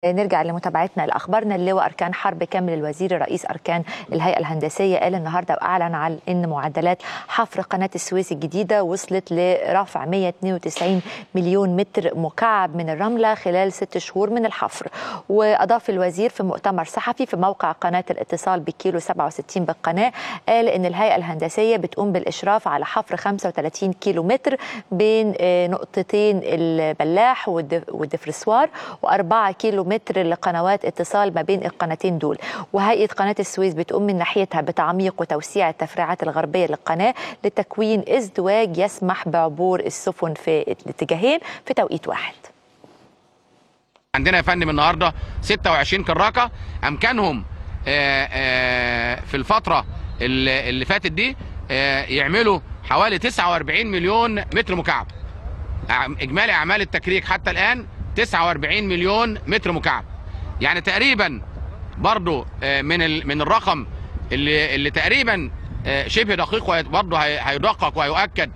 نرجع لمتابعتنا لاخبارنا اللواء اركان حرب كامل الوزير رئيس اركان الهيئه الهندسيه قال النهارده واعلن عن ان معدلات حفر قناه السويس الجديده وصلت لرفع 192 مليون متر مكعب من الرمله خلال ست شهور من الحفر واضاف الوزير في مؤتمر صحفي في موقع قناه الاتصال بكيلو 67 بالقناه قال ان الهيئه الهندسيه بتقوم بالاشراف على حفر 35 كيلو متر بين نقطتين البلاح والدفرسوار و4 كيلو متر لقنوات اتصال ما بين القناتين دول وهيئه قناه السويس بتقوم من ناحيتها بتعميق وتوسيع التفريعات الغربيه للقناه لتكوين ازدواج يسمح بعبور السفن في الاتجاهين في توقيت واحد عندنا يا فندم النهارده 26 كراكه امكانهم آآ آآ في الفتره اللي فاتت دي يعملوا حوالي 49 مليون متر مكعب اجمالي اعمال التكريك حتى الان 49 مليون متر مكعب يعني تقريبا برضو من من الرقم اللي اللي تقريبا شبه دقيق برضه هيدقق وهيؤكد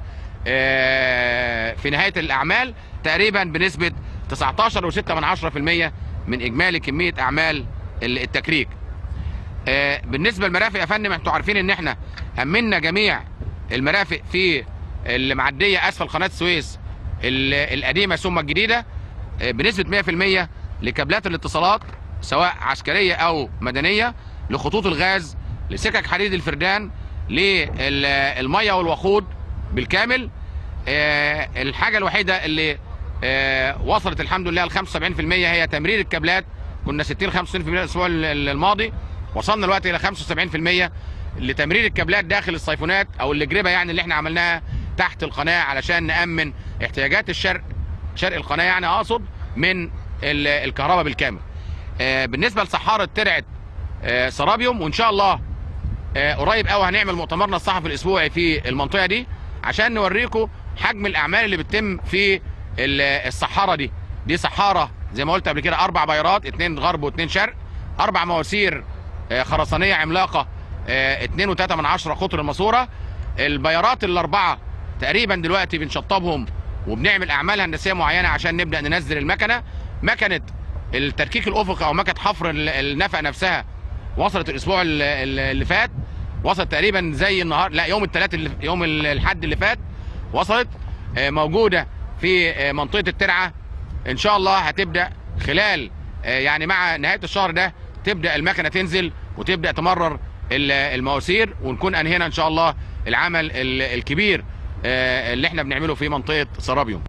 في نهايه الاعمال تقريبا بنسبه 19.6% من اجمالي كميه اعمال التكريك بالنسبه للمرافق يا فندم انتوا عارفين ان احنا امنا جميع المرافق في المعديه اسفل قناه السويس القديمه ثم الجديده بنسبه 100% لكابلات الاتصالات سواء عسكريه او مدنيه لخطوط الغاز لسكك حديد الفردان للميه والوقود بالكامل الحاجه الوحيده اللي وصلت الحمد لله ل 75% هي تمرير الكابلات كنا 60 65% الاسبوع الماضي وصلنا دلوقتي الى 75% لتمرير الكابلات داخل الصيفونات او الجريبه يعني اللي احنا عملناها تحت القناه علشان نامن احتياجات الشرق شرق القناه يعني اقصد من الكهرباء بالكامل. بالنسبه لصحاره ترعه سرابيوم وان شاء الله قريب قوي هنعمل مؤتمرنا الصحفي الاسبوعي في المنطقه دي عشان نوريكم حجم الاعمال اللي بتتم في الصحاره دي. دي صحاره زي ما قلت قبل كده اربع بيارات اثنين غرب واثنين شرق اربع مواسير خرسانيه عملاقه 2 و3 من 10 قطر الماسوره البيارات الاربعه تقريبا دلوقتي بنشطبهم وبنعمل اعمال هندسيه معينه عشان نبدا ننزل المكنه مكنه التركيك الافقي او مكنه حفر النفق نفسها وصلت الاسبوع اللي فات وصلت تقريبا زي النهار لا يوم الثلاث اللي يوم الحد اللي فات وصلت موجوده في منطقه الترعه ان شاء الله هتبدا خلال يعني مع نهايه الشهر ده تبدا المكنه تنزل وتبدا تمرر المواسير ونكون انهينا ان شاء الله العمل الكبير اللي احنا بنعمله في منطقه سرابيوم